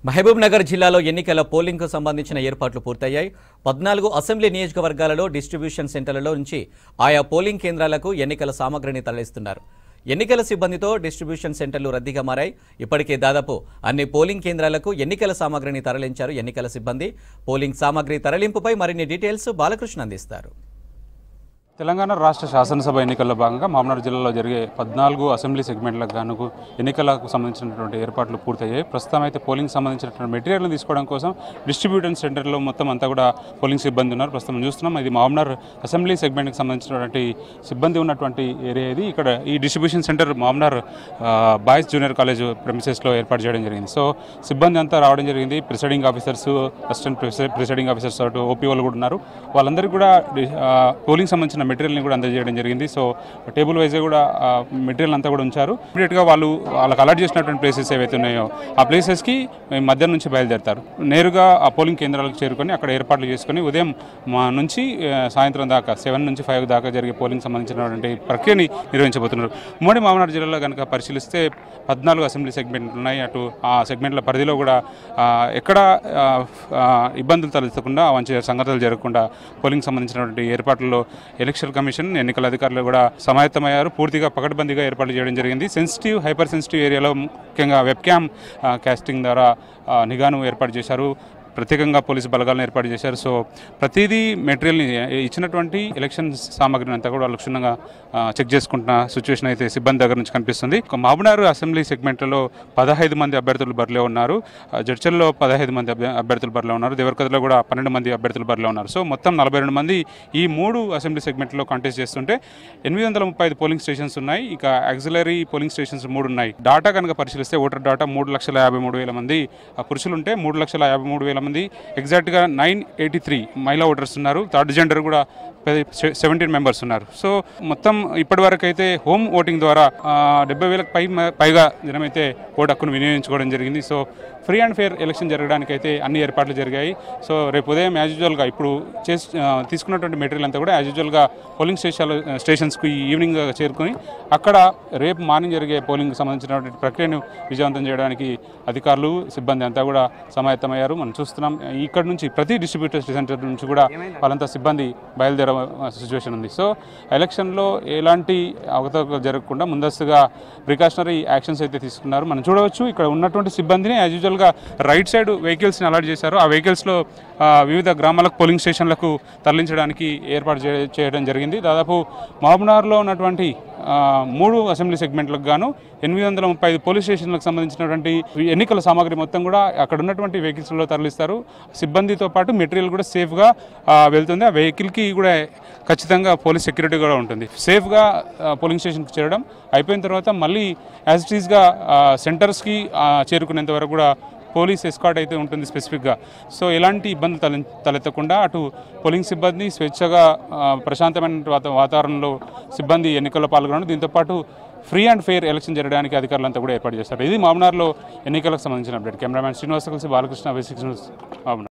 మహబూబ్ నగర్ జిల్లాలో ఎన్నికల పోలింగ్కు సంబంధించిన ఏర్పాట్లు పూర్తయ్యాయి పద్నాలుగు అసెంబ్లీ నియోజకవర్గాలలో డిస్ట్రిబ్యూషన్ సెంటర్లలో నుంచి ఆయా పోలింగ్ కేంద్రాలకు ఎన్నికల సామగ్రిని తరలిస్తున్నారు ఎన్నికల సిబ్బందితో డిస్ట్రిబ్యూషన్ సెంటర్లు రద్దీగా మారాయి ఇప్పటికే దాదాపు అన్ని పోలింగ్ కేంద్రాలకు ఎన్నికల సామగ్రిని తరలించారు ఎన్నికల సిబ్బంది పోలింగ్ సామగ్రి తరలింపుపై మరిన్ని డీటెయిల్స్ బాలకృష్ణ అందిస్తారు తెలంగాణ రాష్ట్ర శాసనసభ ఎన్నికల్లో భాగంగా మామనాడు జిల్లాలో జరిగే పద్నాలుగు అసెంబ్లీ సెగ్మెంట్లకు గాను ఎన్నికలకు సంబంధించినటువంటి ఏర్పాట్లు పూర్తయ్యాయి ప్రస్తుతం అయితే పోలింగ్ సంబంధించినటువంటి మెటీరియల్ని తీసుకోవడం కోసం డిస్ట్రిబ్యూషన్ సెంటర్లో మొత్తం అంతా కూడా పోలింగ్ సిబ్బంది ఉన్నారు ప్రస్తుతం చూస్తున్నాం ఇది మామనార్ అసెంబ్లీ సెగ్మెంట్కి సంబంధించినటువంటి సిబ్బంది ఉన్నటువంటి ఏరియా ఇది ఇక్కడ ఈ డిస్ట్రిబ్యూషన్ సెంటర్ మామనార్ ఆ, బాయ్స్ జూనియర్ కాలేజ్ ప్రెమిసెస్లో ఏర్పాటు చేయడం జరిగింది సో సిబ్బంది అంతా రావడం జరిగింది presiding officers assistant presiding officers అటు ఓపీ వాళ్ళు కూడా ఉన్నారు వాళ్ళందరికీ కూడా డి- ఆ, పోలింగ్ సంబంధించిన మెటీరియల్ని కూడా అందజేయడం జరిగింది సో టేబుల్ వైజ్గా కూడా ఆ మెటీరియల్ అంతా కూడా ఉంచారు ఇమీడియట్గా వాళ్ళు వాళ్ళకి అలాట్ చేసినటువంటి ప్లేసెస్ ఏవైతే ఉన్నాయో ఆ ప్లేసెస్కి మధ్యాహ్నం నుంచి బయలుదేరతారు నేరుగా ఆ పోలింగ్ కేంద్రాలకు చేరుకొని అక్కడ ఏర్పాట్లు చేసుకొని ఉదయం మా నుంచి ఆ, సాయంత్రం దాకా సెవెన్ నుంచి ఫైవ్ దాకా జరిగే పోలింగ్ సంబంధించినటువంటి ప్రక్రియని నిర్వహించబోతున్నారు ఉమ్మడి మామనాడు జిల్లాలో కనుక పరిశీలిస్తే పద్నాలుగు అసెంబ్లీ సెగ్మెంట్లు ఉన్నాయి అటు ఆ సెగ్మెంట్ల పరిధిలో కూడా ఆ, ఎక్కడ ఆ, ఆ, ఇబ్బందులు తలెత్తకుండా మంచి సంగతులు జరగకుండా పోలింగ్ సంబంధించినటువంటి ఏర్పాట్లలో ఎలక్షన్ కమిషన్ ఎన్నికల అధికారులు కూడా సమాయత్తమయ్యారు పూర్తిగా పకడ్బందీగా ఏర్పాట్లు చేయడం జరిగింది సెన్సిటివ్ హైపర్ సెన్సిటివ్ ఏరియాలో ముఖ్యంగా వెబ్ క్యామ్ కాస్టింగ్ ద్వారా ఆ, నిఘాను ఏర్పాటు చేశారు ప్రత్యేకంగా పోలీసు బలగాలను ఏర్పాటు చేశారు సో ప్రతిదీ మెటీరియల్ని ఇచ్చినటువంటి ఎలక్షన్ సామాగ్రిని అంతా కూడా వాళ్ళు క్షుణ్ణంగా ఆ, చెక్ చేసుకుంటున్న సిచ్యువేషన్ అయితే సిబ్బంది దగ్గర నుంచి కనిపిస్తుంది ఒక మహబూబ్నగర్ అసెంబ్లీ సెగ్మెంట్లో పదహైదు మంది అభ్యర్థులు బరిలో ఉన్నారు ఆ, జడ్చల్లో పదహైదు మంది అభ్య- అభ్యర్థులు బరిలో ఉన్నారు దేవరకథలో కూడా పన్నెండు మంది అభ్యర్థులు బరిలో ఉన్నారు సో మొత్తం నలభై రెండు మంది ఈ మూడు అసెంబ్లీ సెగ్మెంట్లో కంటెస్ట్ చేస్తుంటే ఎనిమిది వందల ముప్పై ఐదు పోలింగ్ స్టేషన్స్ ఉన్నాయి ఇక యాక్సిలరీ పోలింగ్ స్టేషన్స్ మూడు ఉన్నాయి డాటా కనుక పరిశీలిస్తే ఓటర్ డాటా మూడు లక్షల యాభై మూడు వేల మంది ఆ, పురుషులు ఉంటే మూడు లక్షల యాభై మూడు వేల మంది ఎగ్జాక్ట్గా నైన్ ఎయిటీ త్రీ మహిళా ఓటర్స్ ఉన్నారు థర్డ్ జెండర్ కూడా సెవెంటీన్ మెంబర్స్ ఉన్నారు సో మొత్తం ఇప్పటి వరకు అయితే హోమ్ ఓటింగ్ ద్వారా ఆ, డెబ్బై వేలకు పై పైగా జనమైతే ఓటు హక్కును వినియోగించుకోవడం జరిగింది so free and fair election జరగడానికి అయితే అన్ని ఏర్పాట్లు జరిగాయి సో రేపు ఉదయం యాజ్ యూజువల్గా ఇప్పుడు చేసి ఆ, తీసుకున్నటువంటి మెటీరియల్ అంతా కూడా యాజ్ యూజువల్గా పోలింగ్ స్టేషన్ స్టేషన్స్కి ఈవినింగ్ చేరుకొని అక్కడ రేపు మార్నింగ్ జరిగే పోలింగ్ సంబంధించినటువంటి ప్రక్రియను విజయవంతం చేయడానికి అధికారులు సిబ్బంది అంతా కూడా సమాయత్తమయ్యారు మనం చూస్తున్నాం ఇక్కడ నుంచి ప్రతి డిస్ట్రిబ్యూటర్ సెంటర్ నుంచి కూడా వాళ్ళంతా సిబ్బంది బయలుదేర సిచ్యువేషన్ ఉంది సో ఎలక్షన్లో ఎలాంటి అవకతవకలు జరగకుండా ముందస్తుగా ప్రికాషనరీ యాక్షన్స్ అయితే తీసుకున్నారు మనం చూడవచ్చు ఇక్కడ ఉన్నటువంటి సిబ్బందిని యాజ్ యూజువల్గా రైట్ సైడ్ వెహికల్స్ని అలాట్ చేశారు ఆ వెహికల్స్లో ఆ, వివిధ గ్రామాలకు పోలింగ్ స్టేషన్లకు తరలించడానికి ఏర్పాటు చే- చేయడం జరిగింది దాదాపు మహబూబ్నగర్లో ఉన్నటువంటి ఆ, మూడు అసెంబ్లీ సెగ్మెంట్లకు గాను ఎనిమిది వందల ముప్పై ఐదు పోలీస్ స్టేషన్లకు సంబంధించినటువంటి ఎన్నికల సామాగ్రి మొత్తం కూడా అక్కడ ఉన్నటువంటి వెహికల్స్లో తరలిస్తారు సిబ్బందితో పాటు మెటీరియల్ కూడా సేఫ్గా ఆ, వెళ్తుంది ఆ వెహికల్కి కూడా ఖచ్చితంగా పోలీస్ సెక్యూరిటీ కూడా ఉంటుంది సేఫ్గా ఆ, పోలింగ్ స్టేషన్కి చేరడం అయిపోయిన తర్వాత మళ్ళీ యాజ్ ఇట్ ఈస్గా సెంటర్స్కి ఆ, చేరుకునేంత వరకు కూడా పోలీస్ ఎస్కాట్ అయితే ఉంటుంది స్పెసిఫిక్గా సో ఎలాంటి ఇబ్బందులు తల తలెత్తకుండా అటు పోలింగ్ సిబ్బంది స్వేచ్ఛగా ఆ, ప్రశాంతమైన వాత- వాతావరణంలో సిబ్బంది ఎన్నికల్లో పాల్గొనడం దీంతోపాటు ఫ్రీ అండ్ ఫెయిర్ ఎలక్షన్ జరగడానికి అధికారులంతా కూడా ఏర్పాటు చేస్తారు ఇది మామనార్లో ఎన్నికలకు సంబంధించిన అప్డేట్ కెమెరామ్యాన్ శ్రీనివాస్ కలిసి బాలకృష్ణ బేసిక్స్ న్యూస్ మామనార్